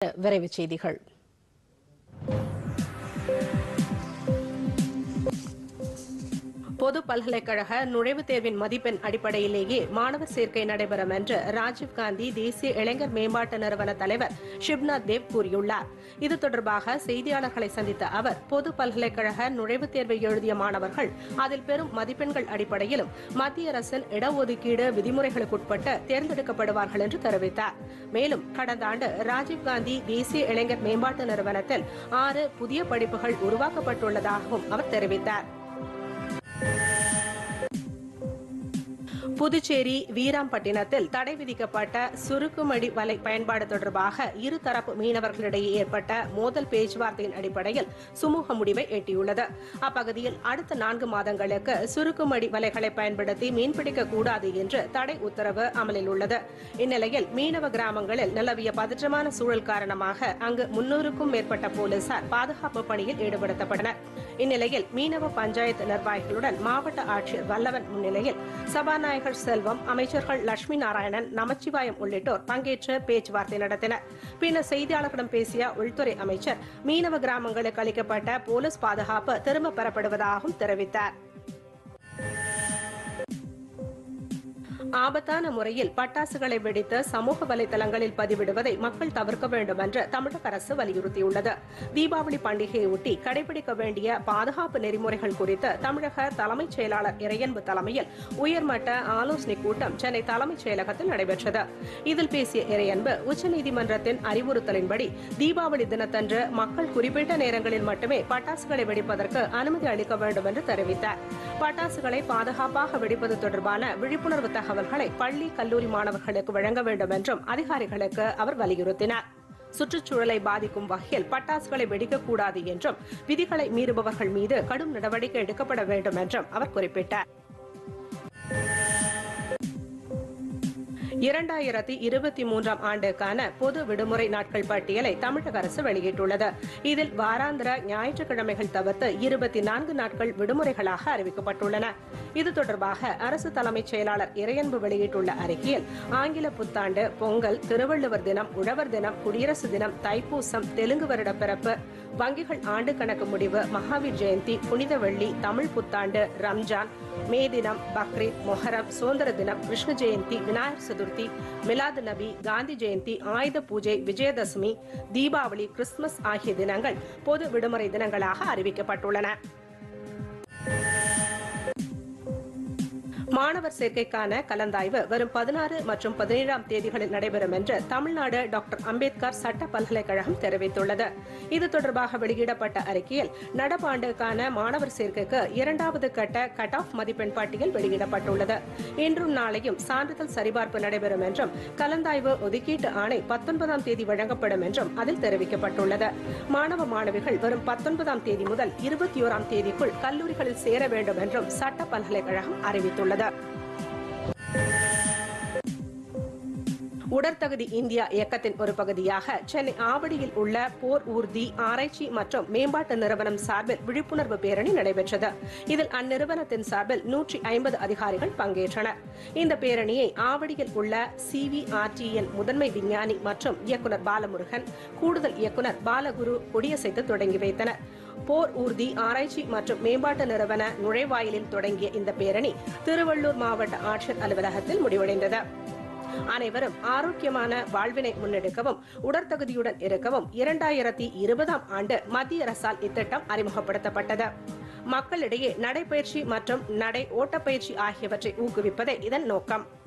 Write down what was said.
விரைவுச் செய்திகள் பொது பல்கலைக்கழக நுழைவுத் தேர்வின் மதிப்பெண் அடிப்படையிலேயே மாணவர் சேர்க்கை நடைபெறும் என்று ராஜீவ்காந்தி தேசிய இளைஞர் மேம்பாட்டு நிறுவன தலைவர் ஷிப்நாத் தேவ் கூறியுள்ளார் இது தொடர்பாக செய்தியாளர்களை சந்தித்த அவர் பொது பல்கலைக்கழக நுழைவுத் தேர்வை எழுதிய மாணவர்கள் அதில் பெறும் மதிப்பெண்கள் அடிப்படையிலும் மத்திய அரசின் இடஒதுக்கீடு விதிமுறைகளுக்குட்பட்டு தேர்ந்தெடுக்கப்படுவார்கள் என்று தெரிவித்தார் மேலும் கடந்த ஆண்டு ராஜீவ்காந்தி தேசிய இளைஞர் மேம்பாட்டு நிறுவனத்தில் ஆறு புதிய படிப்புகள் உருவாக்கப்பட்டுள்ளதாகவும் அவர் தெரிவித்தார் புதுச்சேரி வீராம்பட்டினத்தில் தடை விதிக்கப்பட்ட சுருக்குமடி வலை பயன்பாடு தொடர்பாக இருதரப்பு மீனவர்களிடையே ஏற்பட்ட மோதல் பேச்சுவார்த்தையின் அடிப்படையில் சுமூக முடிவை எட்டியுள்ளது அப்பகுதியில் அடுத்த நான்கு மாதங்களுக்கு சுருக்குமடி வலைகளை பயன்படுத்தி மீன்பிடிக்க கூடாது என்று தடை உத்தரவு அமலில் உள்ளது இந்நிலையில் மீனவ கிராமங்களில் நிலவிய பதற்றமான சூழல் காரணமாக அங்கு முன்னூறுக்கும் மேற்பட்ட போலீசார் பாதுகாப்பு பணியில் ஈடுபடுத்தப்பட்டனர் இந்நிலையில் மீனவ பஞ்சாயத்து நிர்வாகிகளுடன் மாவட்ட ஆட்சியர் வல்லவன் முன்னிலையில் சபாநாயகர் செல்வம் அமைச்சர்கள் லட்சுமி நாராயணன் நமச்சிவாயம் உள்ளிட்டோர் பங்கேற்று பேச்சுவார்த்தை நடத்தினர் பின்னர் செய்தியாளர்களிடம் பேசிய உள்துறை அமைச்சர் மீனவ கிராமங்களுக்கு அளிக்கப்பட்ட போலீஸ் பாதுகாப்பு திரும்பப் பெறப்படுவதாகவும் தெரிவித்தார் ஆபத்தான முறையில் பட்டாசுகளை வெடித்து சமூக வலைதளங்களில் பதிவிடுவதை மக்கள் தவிர்க்க வேண்டும் என்று தமிழக அரசு வலியுறுத்தியுள்ளது தீபாவளி பண்டிகையொட்டி கடைபிடிக்க வேண்டிய பாதுகாப்பு நெறிமுறைகள் குறித்து தமிழக தலைமைச் செயலாளர் இறையன்பு தலைமையில் உயர்மட்ட ஆலோசனைக் கூட்டம் சென்னை தலைமைச் செயலகத்தில் நடைபெற்றது இதில் பேசிய இறையன்பு உச்சநீதிமன்றத்தின் அறிவுறுத்தலின்படி தீபாவளி தினத்தன்று மக்கள் குறிப்பிட்ட நேரங்களில் மட்டுமே பட்டாசுகளை வெடிப்பதற்கு அனுமதி அளிக்க வேண்டும் என்று தெரிவித்தார் பட்டாசுகளை பாதுகாப்பாக வெடிப்பது தொடர்பான விழிப்புணர்வு தகவல்களை பள்ளி கல்லூரி மாணவர்களுக்கு வழங்க வேண்டும் என்றும் அதிகாரிகளுக்கு அவர் வலியுறுத்தினார் சுற்றுச்சூழலை பாதிக்கும் வகையில் பட்டாசுகளை வெடிக்கக்கூடாது என்றும் விதிகளை மீறுபவர்கள் மீது கடும் நடவடிக்கை எடுக்கப்பட வேண்டும் என்றும் அவர் குறிப்பிட்டார் இரண்டாயிரத்தி இருபத்தி மூன்றாம் ஆண்டுக்கான பொது விடுமுறை நாட்கள் பட்டியலை தமிழக அரசு வெளியிட்டுள்ளது இதில் வாராந்திர ஞாயிற்றுக்கிழமைகள் தவிர்த்து இருபத்தி நான்கு நாட்கள் விடுமுறைகளாக அறிவிக்கப்பட்டுள்ளன இது தொடர்பாக அரசு தலைமைச் செயலாளர் இறையன்பு வெளியிட்டுள்ள அறிக்கையில் ஆங்கில புத்தாண்டு பொங்கல் திருவள்ளுவர் தினம் உழவர் தினம் குடியரசு தினம் தைப்பூசம் தெலுங்கு வருட பிறப்பு வங்கிகள் ஆண்டு கணக்கு முடிவு மகாவீர் ஜெயந்தி புனித வெள்ளி தமிழ் புத்தாண்டு ரம்ஜான் மே தினம் பக்ரீத் மொஹரம் சுதந்திர தினம் கிருஷ்ண ஜெயந்தி விநாயகர் சதுர்த்தி மிலாது நபி காந்தி ஜெயந்தி ஆயுத பூஜை விஜயதசமி தீபாவளி கிறிஸ்துமஸ் ஆகிய தினங்கள் பொது விடுமுறை தினங்களாக அறிவிக்கப்பட்டுள்ளன மாணவர் சேர்க்கைக்கான கலந்தாய்வு வரும் பதினாறு மற்றும் பதினேழாம் தேதிகளில் நடைபெறும் என்று தமிழ்நாடு டாக்டர் அம்பேத்கர் சட்ட பல்கலைக்கழகம் தெரிவித்துள்ளது இது தொடர்பாக வெளியிடப்பட்ட அறிக்கையில் நடப்பாண்டுக்கான மாணவர் சேர்க்கைக்கு இரண்டாவது கட்ட கட் ஆஃப் மதிப்பெண் பட்டியல் வெளியிடப்பட்டுள்ளது இன்றும் நாளையும் சான்றிதழ் சரிபார்ப்பு நடைபெறும் என்றும் கலந்தாய்வு ஒதுக்கீட்டு ஆணை பத்தொன்பதாம் தேதி வழங்கப்படும் என்றும் அதில் தெரிவிக்கப்பட்டுள்ளது மாணவ மாணவிகள் வரும் பத்தொன்பதாம் தேதி முதல் இருபத்தி ஓராம் தேதிக்குள் கல்லூரிகளில் சேர வேண்டும் என்றும் சட்ட பல்கலைக்கழகம் அறிவித்துள்ளது உடற்தகுதி இந்தியா இயக்கத்தின் ஒரு பகுதியாக சென்னை ஆவடியில் உள்ள போர் ஊர்தி ஆராய்ச்சி மற்றும் மேம்பாட்டு நிறுவனம் சார்பில் விழிப்புணர்வு பேரணி நடைபெற்றது இதில் அந்நிறுவனத்தின் சார்பில் நூற்றி ஐம்பது அதிகாரிகள் பங்கேற்றனர் இந்த பேரணியை ஆவடியில் உள்ள சிவிஆர்டிஎன் முதன்மை விஞ்ஞானி மற்றும் இயக்குநர் பாலமுருகன் கூடுதல் இயக்குநர் பாலகுரு கொடியசைத்து தொடங்கி வைத்தனர் போர் ஊர்தி ஆராய்ச்சி மற்றும் மேம்பாட்டு நிறுவன நுழைவாயிலில் தொடங்கிய இந்த பேரணி திருவள்ளூர் மாவட்ட ஆட்சியர் அலுவலகத்தில் முடிவடைந்தது அனைவரும் ஆரோக்கியமான வாழ்வினை முன்னெடுக்கவும் உடற்தகுதியுடன் இருக்கவும் இரண்டாயிரத்தி இருபதாம் ஆண்டு மத்திய அரசால் இத்திட்டம் அறிமுகப்படுத்தப்பட்டது மக்களிடையே நடைபயிற்சி மற்றும் நடை ஓட்டப்பயிற்சி ஆகியவற்றை ஊக்குவிப்பதே இதன் நோக்கம்